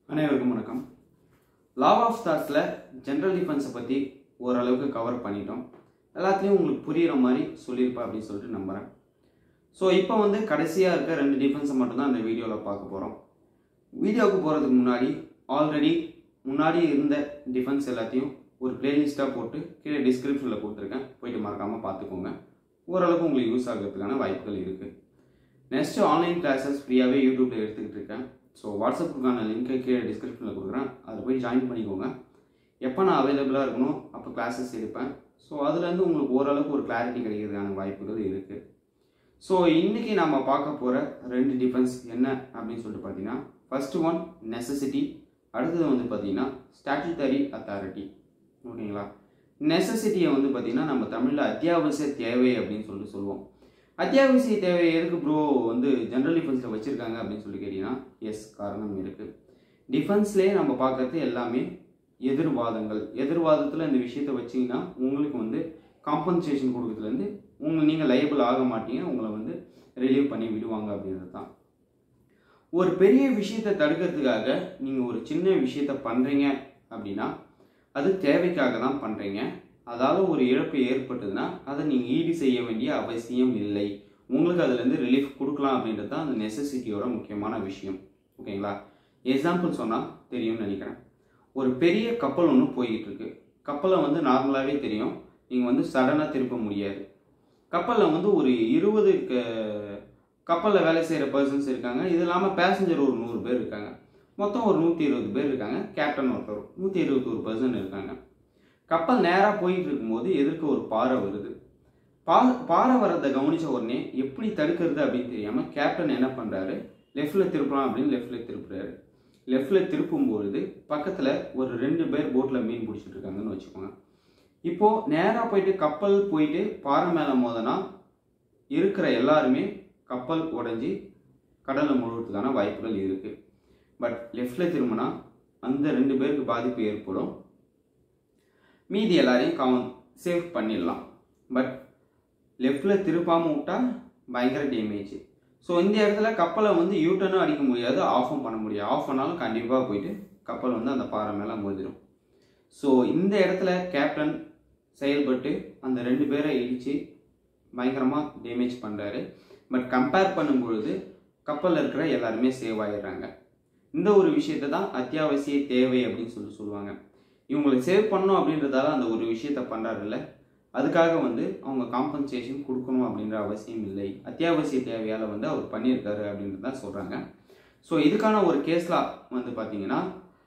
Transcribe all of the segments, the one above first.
அனைவருக்கும் வணக்கம் law of ஸ்டார்ஸில் ஜென்ரல் டிஃபென்ஸை பற்றி ஓரளவுக்கு கவர் பண்ணிட்டோம் எல்லாத்துலேயும் உங்களுக்கு புரிகிற மாதிரி சொல்லியிருப்பேன் அப்படின்னு சொல்லிட்டு நம்புகிறேன் ஸோ இப்போ வந்து கடைசியாக இருக்க ரெண்டு டிஃபென்ஸை மட்டும்தான் இந்த வீடியோவில் பார்க்க போகிறோம் வீடியோவுக்கு போகிறதுக்கு முன்னாடி ஆல்ரெடி முன்னாடி இருந்த டிஃபென்ஸ் எல்லாத்தையும் ஒரு பிளேலிஸ்ட்டாக போட்டு கீழே டிஸ்கிரிப்ஷனில் கொடுத்துருக்கேன் போயிட்டு மறக்காமல் பார்த்துக்கோங்க ஓரளவுக்கு உங்களுக்கு யூஸ் ஆகிறதுக்கான வாய்ப்புகள் இருக்குது நெக்ஸ்ட் ஆன்லைன் கிளாஸஸ் ஃப்ரீயாகவே யூடியூப்பில் எடுத்துக்கிட்டு இருக்கேன் ஸோ வாட்ஸ்அப்புக்கான லிங்க்கை கீழே டிஸ்கிரிப்ஷனில் கொடுக்குறேன் அதில் போய் ஜாயின் பண்ணிக்கோங்க எப்போ நான் அவைலபிளாக இருக்கணும் அப்போ கிளாஸஸ் எடுப்பேன் ஸோ அதுலேருந்து உங்களுக்கு ஓரளவுக்கு ஒரு கிளாரிட்டி கிடைக்கிறதுக்கான வாய்ப்புகள் இருக்குது ஸோ இன்றைக்கி நம்ம பார்க்க போகிற ரெண்டு டிஃபென்ஸ் என்ன அப்படின்னு சொல்லிட்டு பார்த்தீங்கன்னா ஃபர்ஸ்ட் ஒன் நெசசிட்டி அடுத்தது வந்து பார்த்தீங்கன்னா ஸ்டாட்யூட்டரி அத்தாரிட்டி ஓகேங்களா நெசசிட்டியை வந்து பார்த்தீங்கன்னா நம்ம தமிழில் அத்தியாவசிய தேவை அப்படின்னு சொல்லிட்டு சொல்லுவோம் அத்தியாவசிய தேவை எதுக்கு ப்ரோ வந்து ஜென்ரல் டிஃபென்ஸில் வச்சுருக்காங்க அப்படின்னு சொல்லி கேட்டிங்கன்னா எஸ் காரணம் இருக்குது டிஃபென்ஸ்லேயே நம்ம பார்க்கறது எல்லாமே எதிர்வாதங்கள் எதிர்வாதத்தில் இந்த விஷயத்தை வச்சிங்கன்னா உங்களுக்கு வந்து காம்பன்சேஷன் கொடுக்கறதுலேருந்து உங்களை நீங்கள் லைபிள் ஆக மாட்டீங்க உங்களை வந்து ரிலீவ் பண்ணி விடுவாங்க அப்படின்றது தான் ஒரு பெரிய விஷயத்தை தடுக்கிறதுக்காக நீங்கள் ஒரு சின்ன விஷயத்த பண்ணுறீங்க அப்படின்னா அது தேவைக்காக தான் பண்ணுறீங்க அதாவது ஒரு இழப்பு ஏற்பட்டதுன்னா அதை நீங்கள் ஈடு செய்ய வேண்டிய அவசியம் இல்லை உங்களுக்கு அதுலேருந்து ரிலீஃப் கொடுக்கலாம் அப்படின்றது தான் அந்த நெசசிட்டியோட முக்கியமான விஷயம் ஓகேங்களா எக்ஸாம்பிள் சொன்னால் தெரியும்னு நினைக்கிறேன் ஒரு பெரிய கப்பல் ஒன்று போய்கிட்டு இருக்கு கப்பலை வந்து நார்மலாகவே தெரியும் நீங்கள் வந்து சடனாக திருப்ப முடியாது கப்பலில் வந்து ஒரு இருபது கப்பலில் வேலை செய்கிற பர்சன்ஸ் இருக்காங்க இது இல்லாமல் பேசஞ்சர் ஒரு நூறு பேர் இருக்காங்க மொத்தம் ஒரு நூற்றி இருபது பேர் இருக்காங்க கேப்டன் ஒருத்தர் நூற்றி இருபத்தொரு பர்சன் இருக்காங்க கப்பல் நேராக போயிட்டு இருக்கும்போது எதிர்க்க ஒரு பாறை வருது பா பாறை வரதை கவனித்த உடனே எப்படி தடுக்கிறது அப்படின்னு தெரியாமல் கேப்டன் என்ன பண்ணுறாரு லெஃப்டில் திருப்பலாம் அப்படின்னு லெஃப்டில் திருப்புறாரு லெஃப்டில் திருப்பும்பொழுது பக்கத்தில் ஒரு ரெண்டு பேர் போட்டில் மீன் பிடிச்சிட்டு இருக்காங்கன்னு வச்சுக்கோங்க இப்போது நேராக போயிட்டு கப்பல் போயிட்டு பாறை மேலே மோதனா இருக்கிற எல்லாருமே கப்பல் உடஞ்சி கடலில் முழுவதுக்கான வாய்ப்புகள் இருக்குது பட் லெஃப்டில் திரும்பினா அந்த ரெண்டு பேருக்கு பாதிப்பு ஏற்படும் மீதி எல்லாரையும் கவன் சேவ் பண்ணிடலாம் பட் லெஃப்டில் திருப்பாமல் விட்டால் பயங்கர டேமேஜ் ஸோ இந்த இடத்துல கப்பலை வந்து யூட்டர்னும் அடிக்க முடியாது ஆஃபும் பண்ண முடியாது ஆஃப் பண்ணாலும் கண்டிப்பாக போயிட்டு கப்பல் வந்து அந்த பாறை மேலே மோதிடும் ஸோ இந்த இடத்துல கேப்டன் செயல்பட்டு அந்த ரெண்டு பேரை இடித்து பயங்கரமாக டேமேஜ் பண்ணுறாரு பட் கம்பேர் பண்ணும்பொழுது கப்பலில் இருக்கிற எல்லாருமே சேவ் ஆகிடுறாங்க இந்த ஒரு விஷயத்தை தான் அத்தியாவசிய தேவை அப்படின்னு சொல்லி சொல்லுவாங்க இவங்களை சேவ் பண்ணணும் அப்படின்றதால அந்த ஒரு விஷயத்த பண்ணுறாருல்ல அதுக்காக வந்து அவங்க காம்பன்சேஷன் கொடுக்கணும் அப்படின்ற அவசியம் இல்லை அத்தியாவசிய தேவையால் வந்து அவர் பண்ணியிருக்காரு அப்படின்றது தான் சொல்கிறாங்க ஸோ இதுக்கான ஒரு கேஸ்லா வந்து பார்த்தீங்கன்னா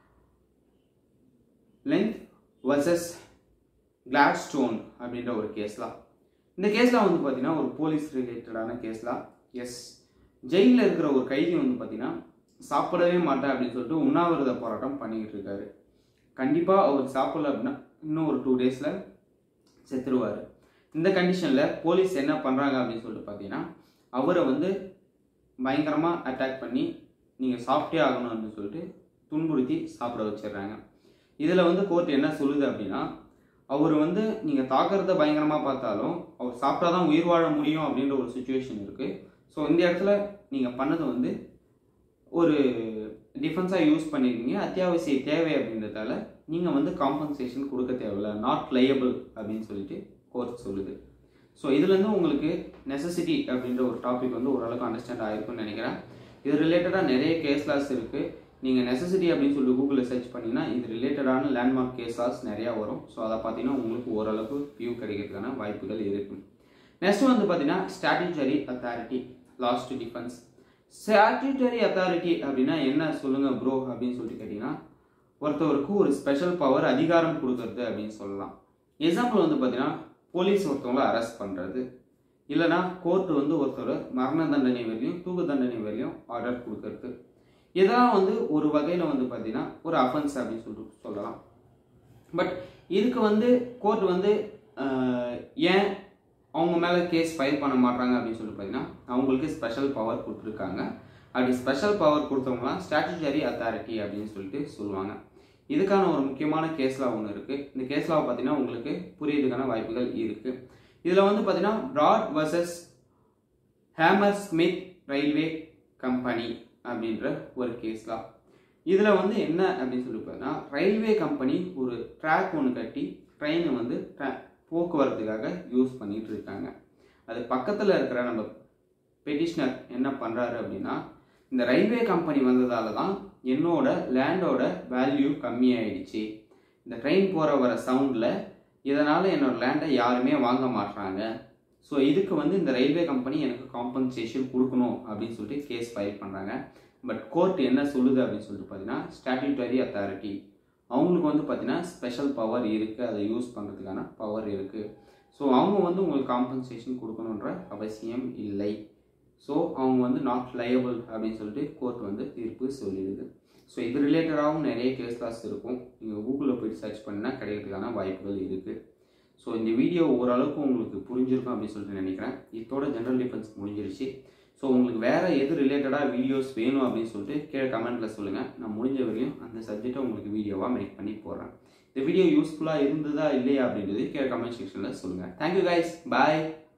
லென்த் வர்சஸ் கிளாட்ஸ்டோன் அப்படின்ற ஒரு கேஸ்லாம் இந்த கேஸ்லாம் வந்து பார்த்தீங்கன்னா ஒரு போலீஸ் ரிலேட்டடான கேஸ்லாம் எஸ் ஜெயிலில் இருக்கிற ஒரு கைதி வந்து பார்த்தீங்கன்னா சாப்பிடவே மாட்டேன் அப்படின்னு சொல்லிட்டு உண்ணாவிரத போராட்டம் பண்ணிக்கிட்டு இருக்காரு கண்டிப்பாக அவர் சாப்பிடல அப்படின்னா இன்னும் ஒரு டூ டேஸில் செத்துருவார் இந்த கண்டிஷனில் போலீஸ் என்ன பண்ணுறாங்க அப்படின்னு சொல்லிட்டு பார்த்தீங்கன்னா அவரை வந்து பயங்கரமாக அட்டாக் பண்ணி நீங்கள் சாப்பிட்டே ஆகணும் அப்படின்னு சொல்லிட்டு துன்புறுத்தி சாப்பிட வச்சிடுறாங்க இதில் வந்து கோர்ட் என்ன சொல்லுது அப்படின்னா அவர் வந்து நீங்கள் தாக்குறத பயங்கரமாக பார்த்தாலும் அவர் சாப்பிட்டா தான் உயிர் வாழ முடியும் அப்படின்ற ஒரு சுச்சுவேஷன் இருக்குது ஸோ இந்த இடத்துல நீங்கள் பண்ணது வந்து ஒரு டிஃபென்ஸாக யூஸ் பண்ணியிருக்கீங்க அத்தியாவசிய தேவை அப்படின்றதால நீங்கள் வந்து காம்பன்சேஷன் கொடுக்க தேவையில்ல நாட் லையபிள் அப்படின்னு சொல்லிட்டு கோர்ட் சொல்லுது ஸோ இதுலேருந்து உங்களுக்கு நெசசிட்டி அப்படின்ற ஒரு டாபிக் வந்து ஓரளவுக்கு அண்டர்ஸ்டாண்ட் ஆகிருக்கும்னு நினைக்கிறேன் இது ரிலேட்டடாக நிறைய கேஸ்லாஸ் இருக்குது நீங்கள் நெசசிட்டி அப்படின்னு சொல்லி கூகுளில் சர்ச் பண்ணிங்கன்னா இது ரிலேட்டடான லேண்ட்மார்க் கேஸாஸ் நிறையா வரும் ஸோ அதை பார்த்தீங்கன்னா உங்களுக்கு ஓரளவுக்கு வியூ கிடைக்கிறதுக்கான வாய்ப்புகள் இருக்குது நெக்ஸ்ட் வந்து பார்த்தீங்கன்னா statutory authority last defence statutory authority அப்படின்னா என்ன சொல்லுங்கள் ப்ரோ அப்படின்னு சொல்லிட்டு கேட்டிங்கன்னா ஒருத்தவருக்கு ஒரு ஸ்பெஷல் பவர் அதிகாரம் கொடுக்கறது அப்படின்னு சொல்லலாம் எக்ஸாம்பிள் வந்து பார்த்தீங்கன்னா போலீஸ் ஒருத்தவங்களை அரெஸ்ட் பண்ணுறது இல்லைனா கோர்ட் வந்து ஒருத்தர் மரண தண்டனை வரையும் தூக்கு தண்டனை வரையும் ஆர்டர் கொடுக்கறது இதெல்லாம் வந்து ஒரு வகையில் வந்து பார்த்தீங்கன்னா ஒரு அஃபென்ஸ் அப்படின்னு சொல்லிட்டு சொல்லலாம் பட் இதுக்கு வந்து கோர்ட் வந்து ஏன் அவங்க மேலே கேஸ் ஃபைல் பண்ண மாட்டாங்க அப்படின்னு சொல்லி பார்த்தீங்கன்னா அவங்களுக்கு ஸ்பெஷல் பவர் கொடுத்துருக்காங்க அப்படி ஸ்பெஷல் பவர் கொடுத்தவங்களாம் ஸ்டாட்யூட்டரி அத்தாரிட்டி அப்படின்னு சொல்லிட்டு சொல்லுவாங்க இதுக்கான ஒரு முக்கியமான கேஸ்லாம் ஒன்று இருக்குது இந்த கேஸ்லாம் பார்த்தீங்கன்னா உங்களுக்கு புரியறதுக்கான வாய்ப்புகள் இருக்குது இதில் வந்து பார்த்தீங்கன்னா Brand versus Hammersmith railway company அப்படின்ற ஒரு கேஸ்லாம் இதில் வந்து என்ன அப்படின்னு சொல்லி பார்த்தீங்கன்னா ரயில்வே கம்பெனி ஒரு ட்ராக் ஒன்று கட்டி ட்ரெயினை வந்து tra- போக்குவரத்துக்காக யூஸ் பண்ணிட்டு இருக்காங்க அது பக்கத்தில் இருக்கிற நம்ம பெட்டிஷனர் என்ன பண்ணுறாரு அப்படின்னா இந்த ரயில்வே கம்பெனி வந்ததால தான் என்னோட லேண்டோட வேல்யூ கம்மியாயிடுச்சு இந்த ட்ரெயின் போகிற வர சவுண்டில் இதனால் என்னோட லேண்டை யாருமே வாங்க மாட்றாங்க ஸோ இதுக்கு வந்து இந்த ரயில்வே கம்பெனி எனக்கு காம்பன்சேஷன் கொடுக்கணும் அப்படின்னு சொல்லிட்டு கேஸ் ஃபைல் பண்ணுறாங்க பட் கோர்ட் என்ன சொல்லுது அப்படின்னு சொல்லிட்டு பார்த்தீங்கன்னா ஸ்டாட்யூட்டரி அத்தாரிட்டி அவங்களுக்கு வந்து பார்த்தீங்கன்னா ஸ்பெஷல் பவர் இருக்குது அதை யூஸ் பண்ணுறதுக்கான பவர் இருக்குது ஸோ அவங்க வந்து உங்களுக்கு காம்பன்சேஷன் கொடுக்கணுன்ற அவசியம் இல்லை ஸோ அவங்க வந்து நாட் லயபிள் அப்படின்னு சொல்லிட்டு கோர்ட் வந்து தீர்ப்பு சொல்லிடுது ஸோ இது ரிலேட்டடாகவும் நிறைய கேஸ் லாஸ் இருக்கும் நீங்கள் கூகுளில் போயிட்டு சர்ச் பண்ணால் கிடைக்கிறதுக்கான வாய்ப்புகள் இருக்குது ஸோ இந்த வீடியோ ஓரளவுக்கு உங்களுக்கு புரிஞ்சிருக்கும் அப்படின்னு சொல்லிட்டு நினைக்கிறேன் இதோட ஜென்ரல் டிஃபென்ஸ் முடிஞ்சிருச்சு ஸோ உங்களுக்கு வேறு எது ரிலேட்டடாக வீடியோஸ் வேணும் அப்படின்னு சொல்லிட்டு கீழே கமெண்ட்டில் சொல்லுங்கள் நான் முடிஞ்ச வரையும் அந்த சப்ஜெக்டை உங்களுக்கு வீடியோவாக மேக் பண்ணி போடுறேன் இந்த வீடியோ யூஸ்ஃபுல்லாக இருந்ததா இல்லையா அப்படின்றது கீழே கமெண்ட் செக்ஷனில் சொல்லுங்கள் தேங்க்யூ கைஸ் பாய்